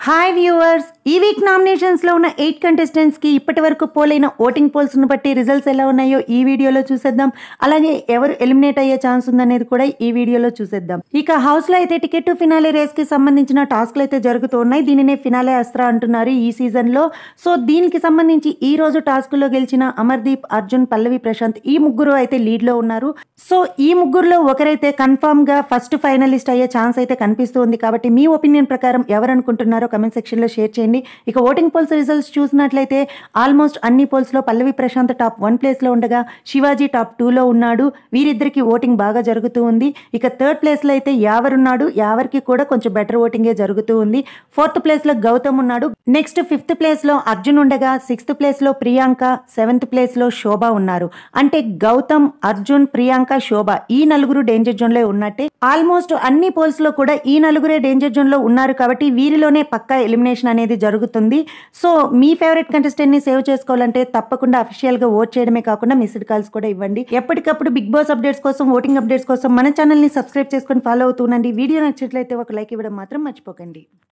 hi viewers ఈ week nominations లో ఉన్న ఎయిట్ కంటెస్టెంట్స్ కి ఇప్పటి వరకు పోలైన ఓటింగ్ పోల్స్ ను బట్టి రిజల్ట్స్ ఎలా ఉన్నాయో ఈ వీడియోలో చూసేద్దాం అలాగే ఎవరు ఎలిమినేట్ అయ్యే ఛాన్స్ ఉందనేది కూడా ఈ వీడియోలో చూసేద్దాం ఇక హౌస్ లో అయితే టికెట్ టు ఫినాలే రేస్ కి సంబంధించిన టాస్క్లు అయితే జరుగుతూ ఉన్నాయి దీనినే ఫినాలే అస్త్ర అంటున్నారు ఈ సీజన్ లో సో దీనికి సంబంధించి ఈ రోజు టాస్క్ లో గెలిచిన అమర్దీప్ అర్జున్ పల్లవి ప్రశాంత్ ఈ ముగ్గురు అయితే లీడ్ లో ఉన్నారు సో ఈ ముగ్గురులో ఒకరైతే కన్ఫామ్ గా ఫస్ట్ ఫైనలిస్ట్ అయ్యే ఛాన్స్ అయితే కనిపిస్తుంది కాబట్టి మీ ఒపీనియన్ ప్రకారం ఎవరు అనుకుంటున్నారో కమెంట్ సెక్షన్ లో షేర్ చేయండి ఇక ఓటింగ్ పోల్స్ రిజల్ట్స్ చూసినట్లయితే ఆల్మోస్ట్ అన్ని పోల్స్ లో Pallavi Prashanth top one place లో ఉండగా శివాజీ టాప్ టూ లో ఉన్నాడు వీరిద్దరికి ఓటింగ్ బాగా జరుగుతూ ఉంది ఇక థర్డ్ ప్లేస్ లో అయితే యావర్ ఉన్నాడు యావర్కి కూడా కొంచెం బెటర్ ఓటింగే జరుగుతూ ఉంది ఫోర్త్ ప్లేస్ లో గౌతమ్ ఉన్నాడు నెక్స్ట్ ఫిఫ్త్ ప్లేస్ లో అర్జున్ ఉండగా సిక్స్త్ ప్లేస్ లో ప్రియాంక సెవెంత్ ప్లేస్ లో శోభ ఉన్నారు అంటే గౌతమ్ అర్జున్ ప్రియాంక శోభ ఈ నలుగురు డేంజర్ జోన్ లో ఉన్నట్టే ఆల్మోస్ట్ అన్ని పోల్స్ లో కూడా ఈ నలుగురే డేంజర్ జోన్ లో ఉన్నారు కాబట్టి వీరిలోనే పక్కా ఎలిమినేషన్ అనేది జరుగుతుంది సో మీ ఫేవరెట్ కంటెస్టెంట్ ని సేవ్ చేసుకోవాలంటే తప్పకుండా అఫీషియల్ గా ఓట్ చేయడమే కాకుండా మిస్డ్ కాల్స్ కూడా ఇవ్వండి ఎప్పటికప్పుడు బిగ్ బాస్ అప్డేట్స్ కోసం ఓటింగ్ అప్డేట్స్ కోసం మన ఛానల్ ని సబ్స్క్రైబ్ చేసుకొని ఫాలో అవుతుండండి వీడియో నచ్చినట్లయితే ఒక లైక్ ఇవ్వడం మాత్రం మర్చిపోకండి